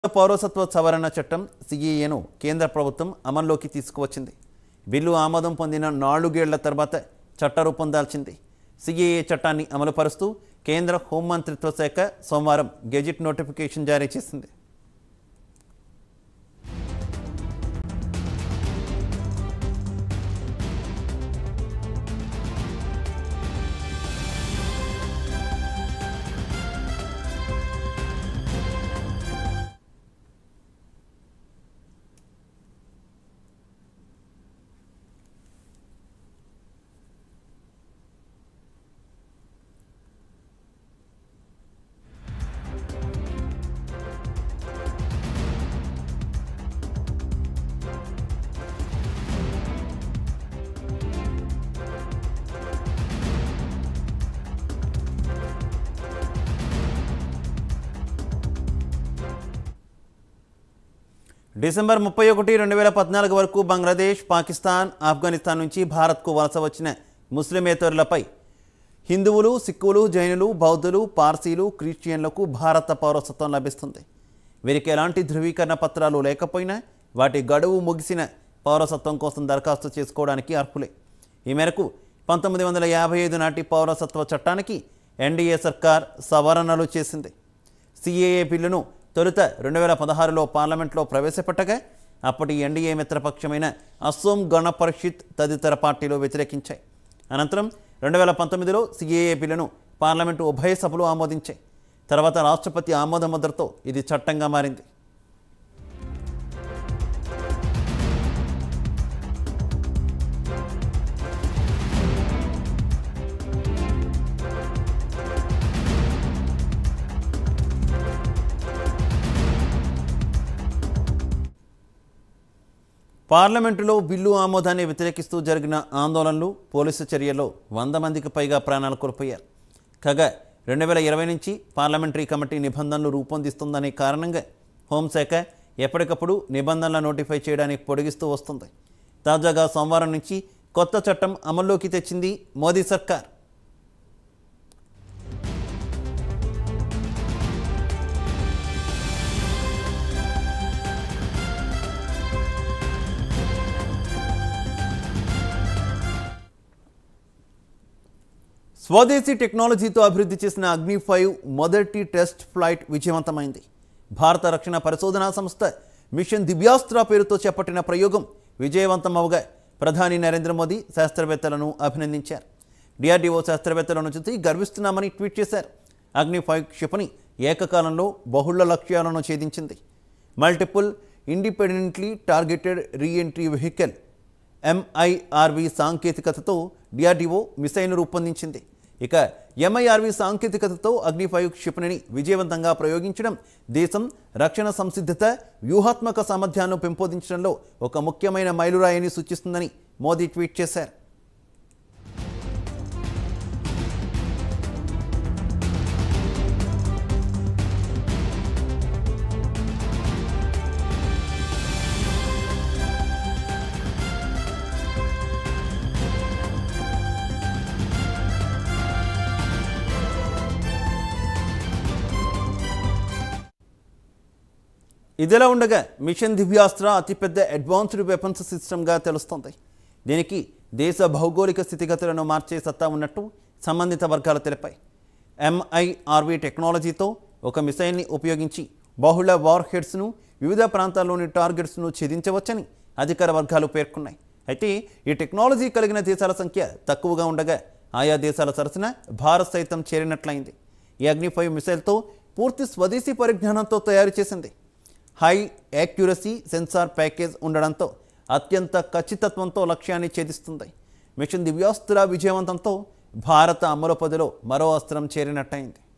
పౌరసత్వ సవరణ చట్టం సిఏఏను కేంద్ర ప్రభుత్వం అమల్లోకి తీసుకువచ్చింది బిల్లు ఆమోదం పొందిన నాలుగేళ్ల తర్వాత చట్టరూపం దాల్చింది సిఏఏ చట్టాన్ని అమలుపరుస్తూ కేంద్ర హోంమంత్రిత్వ శాఖ సోమవారం గెజిట్ నోటిఫికేషన్ జారీ చేసింది డిసెంబర్ ముప్పై ఒకటి రెండు వేల పద్నాలుగు వరకు బంగ్లాదేశ్ పాకిస్తాన్ ఆఫ్ఘనిస్తాన్ నుంచి భారత్కు వలస వచ్చిన ముస్లిమేతరులపై హిందువులు సిక్కులు జైనులు బౌద్ధులు పార్సీలు క్రిస్టియన్లకు భారత పౌరసత్వం లభిస్తుంది వీరికి ఎలాంటి ధృవీకరణ పత్రాలు లేకపోయినా వాటి గడువు ముగిసిన పౌరసత్వం కోసం దరఖాస్తు చేసుకోవడానికి అర్హులే ఈ మేరకు పంతొమ్మిది వందల యాభై ఐదు నాటి పౌరసత్వ చట్టానికి ఎన్డీఏ సర్కార్ సవరణలు చేసింది సిఏఏ బిల్లును తొలుత రెండు వేల పదహారులో పార్లమెంట్లో ప్రవేశపెట్టగా అప్పటి ఎన్డీఏ మిత్రపక్షమైన అస్సోం గణ పరిషత్ తదితర పార్టీలు వ్యతిరేకించాయి అనంతరం రెండు వేల పంతొమ్మిదిలో సిఏఏ బిల్లును పార్లమెంటు ఉభయ సభలు ఆమోదించాయి తర్వాత రాష్ట్రపతి ఆమోద ముద్రతో ఇది చట్టంగా మారింది పార్లమెంటులో బిల్లు ఆమోదాన్ని వ్యతిరేకిస్తూ జరిగిన ఆందోళనలు పోలీసు చర్యల్లో వంద మందికి పైగా ప్రాణాలు కోల్పోయారు కాగా రెండు వేల ఇరవై నుంచి పార్లమెంటరీ కమిటీ నిబంధనలు రూపొందిస్తుందనే కారణంగా హోంశాఖ ఎప్పటికప్పుడు నిబంధనల నోటిఫై చేయడానికి పొడిగిస్తూ వస్తుంది తాజాగా సోమవారం నుంచి కొత్త చట్టం అమల్లోకి తెచ్చింది మోదీ సర్కార్ స్వదేశీ టెక్నాలజీతో అభివృద్ధి చేసిన అగ్ని ఫైవ్ మొదటి టెస్ట్ ఫ్లైట్ విజయవంతమైంది భారత రక్షణ పరిశోధనా సంస్థ మిషన్ దివ్యాస్త్ర పేరుతో చేపట్టిన ప్రయోగం విజయవంతం అవగా ప్రధాని నరేంద్ర మోదీ శాస్త్రవేత్తలను అభినందించారు డిఆర్డీఓ శాస్త్రవేత్తలను చూసి గర్విస్తున్నామని ట్వీట్ చేశారు అగ్ని ఫైవ్ క్షిపణి ఏకకాలంలో బహుళ లక్ష్యాలను ఛేదించింది multiple independently targeted reentry vehicle MIRV సాంకేతికతతో డిఆర్డీఓ మిసైల్ను రూపొందించింది ఇక ఎంఐఆర్వి సాంకేతికతతో అగ్ని ఫైవ్ క్షిపణిని విజయవంతంగా ప్రయోగించడం దేశం రక్షణ సంసిద్ధత వ్యూహాత్మక సామర్థ్యాన్ని పెంపొందించడంలో ఒక ముఖ్యమైన మైలురాయిని సూచిస్తుందని మోదీ ట్వీట్ చేశారు ఇదిలా ఉండగా మిషన్ దివ్యాస్త్ర అతిపెద్ద అడ్వాన్స్డ్ వెపన్స్ సిస్టమ్గా తెలుస్తోంది దీనికి దేశ భౌగోళిక స్థితిగతులను మార్చే సత్తా ఉన్నట్టు సంబంధిత వర్గాలు తెలిపాయి ఎంఐఆర్వి టెక్నాలజీతో ఒక మిసైల్ని ఉపయోగించి బహుళ వార్ హెడ్స్ను వివిధ ప్రాంతాల్లోని టార్గెట్స్ను ఛేదించవచ్చని అధికార వర్గాలు పేర్కొన్నాయి అయితే ఈ టెక్నాలజీ కలిగిన దేశాల సంఖ్య తక్కువగా ఉండగా ఆయా దేశాల సరసన భారత్ సైతం చేరినట్లయింది ఈ అగ్ని ఫైవ్ మిసైల్తో పూర్తి స్వదేశీ పరిజ్ఞానంతో తయారు చేసింది హై యాక్యురసీ సెన్సార్ ప్యాకేజ్ ఉండడంతో అత్యంత ఖచ్చితత్వంతో లక్ష్యాన్ని ఛేదిస్తుంది మిషన్ దివ్యాస్త్ర విజయవంతంతో భారత అమలు పదిలో మరో అస్త్రం చేరినట్టయింది